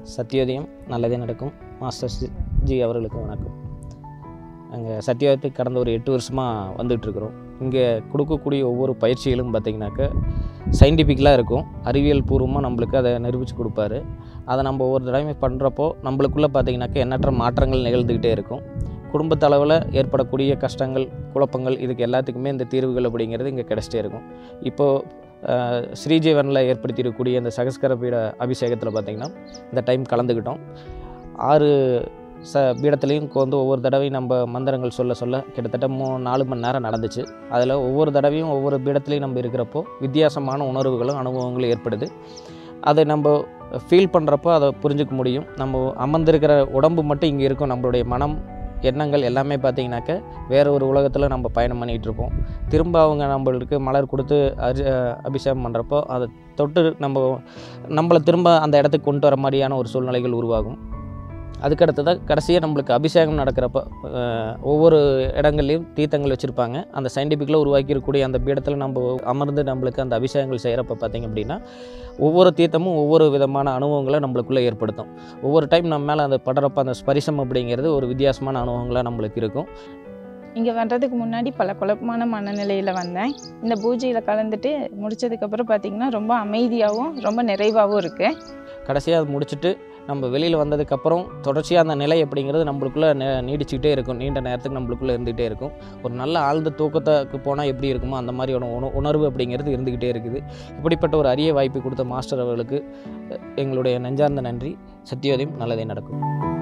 சத்தியோதயம் நல்லதே நடக்கும் master C- G அவர்களுக்கு வணக்கம் நாங்கள் சத்தியோதயத்துக்கு கடந்த ஒரு எட்டு வருஷமாக வந்துகிட்ருக்குறோம் இங்கே கொடுக்கக்கூடிய ஒவ்வொரு பயிற்சிகளும் பார்த்திங்கனாக்கா சயின்டிஃபிக்கலாக இருக்கும் அறிவியல் பூர்வமாக நம்மளுக்கு அதை நிரூபித்து கொடுப்பாரு அதை நம்ம ஒவ்வொரு தடவையும் பண்ணுறப்போ நம்மளுக்குள்ளே பார்த்திங்கனாக்கா எண்ணற்ற மாற்றங்கள் நிகழ்ந்துக்கிட்டே இருக்கும் குடும்பத்தளவில் ஏற்படக்கூடிய கஷ்டங்கள் குழப்பங்கள் இதுக்கு எல்லாத்துக்குமே இந்த தீர்வுகள் அப்படிங்கிறது இங்கே கிடச்சிட்டே இருக்கும் இப்போது ஸ்ரீஜீவனில் ஏற்படுத்தியிருக்கக்கூடிய இந்த சகஸ்கர பீட அபிஷேகத்தில் பார்த்திங்கன்னா இந்த டைம் கலந்துக்கிட்டோம் ஆறு ச பீடத்துலேயும் வந்து ஒவ்வொரு தடவையும் நம்ம மந்திரங்கள் சொல்ல சொல்ல கிட்டத்தட்ட மூ நாலு மணி நேரம் நடந்துச்சு அதில் ஒவ்வொரு தடவையும் ஒவ்வொரு பீடத்துலையும் நம்ம இருக்கிறப்போ வித்தியாசமான உணர்வுகளும் அனுபவங்களும் ஏற்படுது அதை நம்ம ஃபீல் பண்ணுறப்போ அதை புரிஞ்சுக்க முடியும் நம்ம அமர்ந்திருக்கிற உடம்பு மட்டும் இங்கே இருக்கும் நம்மளுடைய மனம் எண்ணங்கள் எல்லாமே பார்த்தீங்கன்னாக்க வேறு ஒரு உலகத்தில் நம்ம பயணம் பண்ணிகிட்டு இருப்போம் திரும்ப அவங்க நம்மளுக்கு மலர் கொடுத்து அரி அபிஷேகம் பண்ணுறப்போ அதை தொட்டு நம்ம நம்மளை திரும்ப அந்த இடத்துக்கு கொண்டு வர மாதிரியான ஒரு சூழ்நிலைகள் உருவாகும் அதுக்கடுத்ததாக கடைசியாக நம்மளுக்கு அபிஷேகம் நடக்கிறப்ப அஹ், ஒவ்வொரு இடங்கள்லையும் தீர்த்தங்கள் வச்சுருப்பாங்க அந்த சயின்டிஃபிக்கில் உருவாக்கியிருக்கக்கூடிய அந்த பீடத்தில் நம்ம அமர்ந்து நம்மளுக்கு அந்த அபிஷேகங்கள் செய்கிறப்ப பார்த்திங்க அப்படின்னா ஒவ்வொரு தீர்த்தமும் ஒவ்வொரு விதமான அனுபவங்களை நம்மளுக்குள்ளே ஏற்படுத்தும் ஒவ்வொரு டைம் நம்ம மேலே அந்த படுறப்ப அந்த ஸ்பரிசம் அப்படிங்கிறது ஒரு வித்தியாசமான அனுபவங்களாக நம்மளுக்கு இருக்கும் இங்கே வர்றதுக்கு முன்னாடி பல குழப்பமான மனநிலையில் வந்தேன் இந்த பூஜையில் கலந்துட்டு முடிச்சதுக்கப்புறம் பார்த்தீங்கன்னா ரொம்ப அமைதியாகவும் ரொம்ப நிறைவாகவும் இருக்குது கடைசியாக அது முடிச்சுட்டு நம்ம வெளியில் வந்ததுக்கப்புறம் தொடர்ச்சியாக அந்த நிலை அப்படிங்கிறது நம்மளுக்குள்ளே நெ- நீடிச்சுக்கிட்டே இருக்கும் நீண்ட நேரத்துக்கு நம்மளுக்குள்ளே இருந்துகிட்டே இருக்கும் ஒரு நல்ல ஆழ்ந்த தூக்கத்துக்கு போனால் எப்படி இருக்குமோ அந்த மாதிரியான உண உணர்வு அப்படிங்கிறது இருந்துக்கிட்டே இருக்குது இப்படிப்பட்ட ஒரு அரிய வாய்ப்பு கொடுத்த மாஸ்டர் அவர்களுக்கு அஹ், எங்களுடைய நெஞ்சார்ந்த நன்றி சத்தியோதயம் நல்லதே நடக்கும்